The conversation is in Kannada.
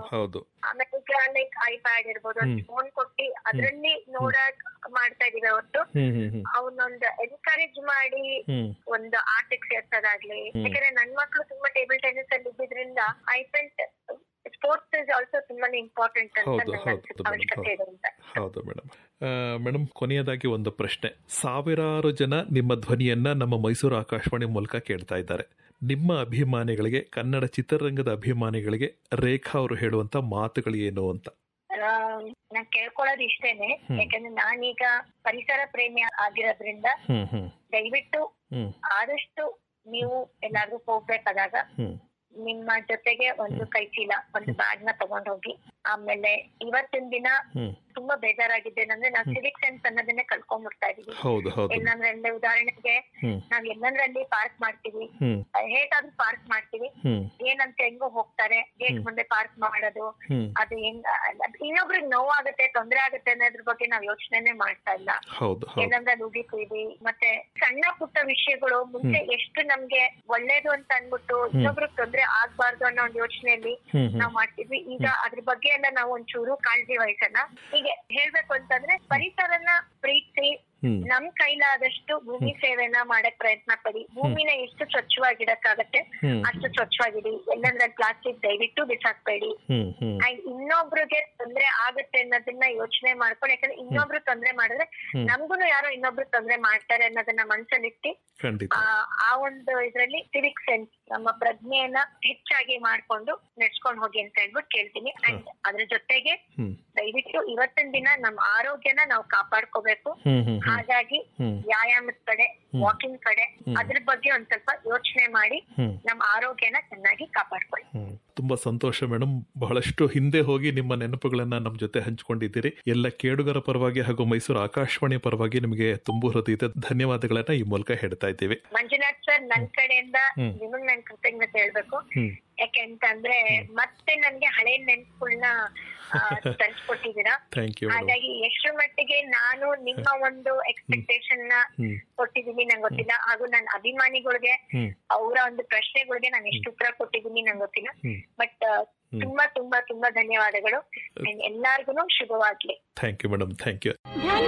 ಹೌದು ಆಮೇಲೆ ಈಗ ಲೈಕ್ ಐಪ್ಯಾಡ್ ಇರ್ಬೋದು ಹ್ಮ್. ಫೋನ್ ಕೊಟ್ಟಿ ಅದ್ರಲ್ಲಿ ನೋಡಕ್ ಮಾಡ್ತಾ ಇದೀವಿ ಹೊರತು ಹ್ಮ್ ಹ್ಮ್ ಹ್ಮ್ ಅವನೊಂದು ಎನ್ಕರೇಜ್ ಮಾಡಿ ಹ್ಮ್ ಒಂದು ಆಟಕ್ಕೆ ಸೇರ್ಸೋದಾಗ್ಲಿ ಹ್ಮ್. ಯಾಕಂದ್ರೆ ನನ್ ಮಕ್ಳು ತುಂಬಾ ಟೇಬಲ್ ಟೆನ್ನಿಸ್ ಅಲ್ಲಿ ಇದ್ದಿದ್ರಿಂದ I felt sports is also ತುಂಬಾನೇ ಇಂಪಾರ್ಟೆಂಟ್ ಅಂತ ಹೌದು, ನಂಗೆ ಹೌದು, ಅನ್ಸುತ್ತೆ ಹೌದು, ಅವಶ್ಯಕತೆ ಇದೆ ಅಂತ ಹೌದು ಮೇಡಮ್ ಮೇಡಮ್ ಕೊನೆಯದಾಗಿ ಒಂದು ಪ್ರಶ್ನೆ ಸಾವಿರಾರು ಜನ ನಿಮ್ಮ ಧ್ವನಿಯನ್ನ ನಮ್ಮ ಮೈಸೂರು ಆಕಾಶವಾಣಿ ಮೂಲಕ ಕೇಳ್ತಾ ಇದ್ದಾರೆ ನಿಮ್ಮ ಅಭಿಮಾನಿಗಳಿಗೆ ಕನ್ನಡ ಚಿತ್ರರಂಗದ ಅಭಿಮಾನಿಗಳಿಗೆ ರೇಖಾ ಅವರು ಹೇಳುವಂತ ಮಾತುಗಳು ಏನು ಅಂತ ಆ, ನಾನ್ ಕೇಳ್ಕೊಳ್ಳೋದು ಇಷ್ಟೇನೆ ಹ್ಮ್. ಯಾಕಂದ್ರೆ ನಾನೀಗ ಪರಿಸರ ಪ್ರೇಮಿ ಆಗಿರೋದ್ರಿಂದ ಹ್ಮ್ ಹ್ಮ್ ದಯವಿಟ್ಟು ಹ್ಮ್ ಆದಷ್ಟು ನೀವು ಎಲ್ಲಾದ್ರೂ ಹೋಗ್ಬೇಕಾದಾಗ ಹ್ಮ್ ನಿಮ್ಮ ಜೊತೆಗೆ ಒಂದು ಕೈ ಚೀಲ ಒಂದು ಬ್ಯಾಗ್ ನ ತಗೊಂಡ್ ಹೋಗಿ ಆಮೇಲೆ ಇವತ್ತಿನ ದಿನ ಹ್ಮ್ ತುಂಬಾ ಬೇಜಾರಾಗಿದ್ದೇನಂದ್ರೆ ನಾವು ಸಿವಿಕ್ ಸೆನ್ಸ್ ಅನ್ನೋದನ್ನೇ ಕಳ್ಕೊಂಡ್ಬಿಡ್ತಾ ಇದೀವಿ ಹೌದು ಹೌದು ಎಲ್ಲಂದ್ರೆ ಉದಾಹರಣೆಗೆ ಹ್ಮ್ ನಾವ್ ಎಲ್ಲಂದ್ರಲ್ಲಿ ಪಾರ್ಕ್ ಮಾಡ್ತೀವಿ ಹ್ಮ್ ಹೇಗಾದ್ರೂ ಪಾರ್ಕ್ ಮಾಡ್ತೀವಿ ಹ್ಮ್ ಏನಂತ ಹೆಂಗೋ ಹೋಗ್ತಾರೆ ಗೇಟ್ ಹ್ಮ್. ಮುಂದೆ ಪಾರ್ಕ್ ಮಾಡೋದು ಹ್ಮ್ ಅದು ಹೆಂಗ್ ಅದ್ ಇನ್ನೊಬ್ರಿಗೆ ನೋವಾಗುತ್ತೆ ತೊಂದ್ರೆ ಆಗುತ್ತೆ ಅನ್ನೋದ್ರ ಬಗ್ಗೆ ನಾವ್ ಯೋಚನೆನೆ ಮಾಡ್ತಾ ಇಲ್ಲ ಹೌದು ಹೌದು ಎಲ್ಲಂದ್ರೆ ನುಡಿತೀವಿ ಮತ್ತೆ ಸಣ್ಣ ಪುಟ್ಟ ವಿಷಯಗಳು ಮುಂಚೆ ಎಷ್ಟು ನಮ್ಗೆ ಒಳ್ಳೇದು ಅಂತ ಅನ್ಬಿಟ್ಟು ಇನ್ನೊಬ್ರಿಗೆ ತೊಂದ್ರೆ ಆಗ್ಬಾರ್ದು ಅನ್ನೋ ಒಂದು ಯೋಚನೆಯಲ್ಲಿ ಹ್ಮ್ ಹ್ಮ್ ನಾವ್ ಮಾಡ್ತಿದ್ವಿ ಈಗ ಅದ್ರ ಬಗ್ಗೆ ಎಲ್ಲ ನಾವು ಒಂಚೂರು ಕಾಳಜಿ ವಹಿಸೋಣ ಹೀಗೆ ಹೇಳ್ಬೇಕು ಅಂತಂದ್ರೆ ಪರಿಸರನ ಪ್ರೀತಿಸಿ ಹ್ಮ್ ನಮ್ ಕೈಲಾದಷ್ಟು ಭೂಮಿ ಸೇವೆನ ಮಾಡಕ್ ಪ್ರಯತ್ನ ಪಡಿ ಭೂಮಿನ ಎಷ್ಟು ಸ್ವಚ್ಛವಾಗಿಡಕ್ಕಾಗತ್ತೆ ಹ್ಮ್ ಅಷ್ಟು ಸ್ವಚ್ಛವಾಗಿಡಿ ಎಲ್ಲಂದ್ರೆ ಪ್ಲಾಸ್ಟಿಕ್ ದಯವಿಟ್ಟು ಬಿಸಾಕ್ಬೇಡಿ ಹ್ಮ್ ಹ್ಮ್ ಅಂಡ್ ಇನ್ನೊಬ್ರಿಗೆ ತೊಂದ್ರೆ ಆಗುತ್ತೆ ಅನ್ನೋದನ್ನ ಯೋಚನೆ ಮಾಡ್ಕೊಂಡು ಯಾಕಂದ್ರೆ ಇನ್ನೊಬ್ರು ತೊಂದ್ರೆ ಮಾಡಿದ್ರೆ ಹ್ಮ್. ನಮ್ಗುನು ಯಾರೋ ಇನ್ನೊಬ್ರು ತೊಂದ್ರೆ ಮಾಡ್ತಾರೆ ಅನ್ನೋದನ್ನ ಮನ್ಸಲ್ಲಿಟ್ಟು ಖಂಡಿತ ಆ ಆ ಒಂದು ಇದ್ರಲ್ಲಿ ಸಿವಿಕ್ ಸೆನ್ಸ್ ನಮ್ಮ ಪ್ರಜ್ಞೆಯನ್ನ ಹೆಚ್ಚಾಗಿ ಮಾಡ್ಕೊಂಡು ನಡ್ಸ್ಕೊಂಡ್ ಹೋಗಿ ಅಂತ ಹೇಳ್ಬಿಟ್ಟು ಕೇಳ್ತೀನಿ ಅಂಡ್ ಅದ್ರ ಜೊತೆಗೆ ಹ್ಮ್ ದಯವಿಟ್ಟು ಇವತ್ತಿನ ದಿನ ನಮ್ಮ ಆರೋಗ್ಯನ ನಾವು ಕಾಪಾಡ್ಕೋಬೇಕು ಹ್ಮ್ ಹ್ಮ್ ಹ್ಮ್ ಹಾಗಾಗಿ ಹ್ಮ್ ವ್ಯಾಯಾಮದ ಕಡೆ ವಾಕಿಂಗ್ ಕಡೆ ಹ್ಮ್. ಅದ್ರ ಬಗ್ಗೆ ಒಂದ್ ಸ್ವಲ್ಪ ಯೋಚನೆ ಮಾಡಿ ಹ್ಮ್ ನಮ್ಮ ಆರೋಗ್ಯನ ಚೆನ್ನಾಗಿ ಕಾಪಾಡ್ಕೊಳ್ಳಿ ಹ್ಮ್. ತುಂಬಾ ಸಂತೋಷ ಮೇಡಮ್ ಬಹಳಷ್ಟು ಹಿಂದೆ ಹೋಗಿ ನಿಮ್ಮ ನೆನಪುಗಳನ್ನ ನಮ್ಮ ಜೊತೆ ಹಂಚಿಕೊಂಡಿದ್ದೀರಿ ಎಲ್ಲ ಕೇಳುಗರ ಪರವಾಗಿ ಹಾಗೂ ಮೈಸೂರು ಆಕಾಶವಾಣಿ ಪರವಾಗಿ ನಿಮಗೆ ತುಂಬು ಹೃದಯದ ಧನ್ಯವಾದಗಳನ್ನ ಈ ಮೂಲಕ ಹೇಳ್ತಾ ಇದ್ದೀವಿ ಮಂಜುನಾಥ್ ಸರ್ ನನ್ ಕಡೆಯಿಂದ ಹ್ಮ್. ನಿಮಗ್ ನನ್ ಕೃತಜ್ಞತೆ ಹೇಳ್ಬೇಕು ಹ್ಮ್ ಯಾಕೆ ಅಂತಂದ್ರೆ ಮತ್ತೆ ನನ್ಗೆ ಹಳೆ ನೆನ್ಪುಗಳನ್ನ ತರಿಸ್ಕೊಟ್ಟಿದ್ದೀರಾ ಥ್ಯಾಂಕ್ ಯು ಮೇಡಮ್ ಹಾಗಾಗಿ ಎಷ್ಟರ ಮಟ್ಟಿಗೆ ನಾನು ನಿಮ್ಮ ಒಂದು ಎಕ್ಸ್ಪೆಕ್ಟೇಷನ್ ನ ಹ್ಮ್ ಕೊಟ್ಟಿದ್ದೀನಿ ನಂಗೆ ಗೊತ್ತಿಲ್ಲ ಹಾಗೂ ನನ್ನ ಅಭಿಮಾನಿಗಳಿಗೆ ಹ್ಮ್ ಅವರ ಒಂದು ಪ್ರಶ್ನೆಗಳಿಗೆ ನಾನು ಎಷ್ಟು ಉತ್ತರ ಕೊಟ್ಟಿದ್ದೀನಿ ನಂಗೆ ಗೊತ್ತಿಲ್ಲ ಹ್ಮ್ ಬಟ್ ತುಂಬಾ ತುಂಬಾ ತುಂಬಾ ಧನ್ಯವಾದಗಳು ಎಲ್ಲಾರ್ಗು ಶುಭವಾಗ್ಲಿ thank you madam thank you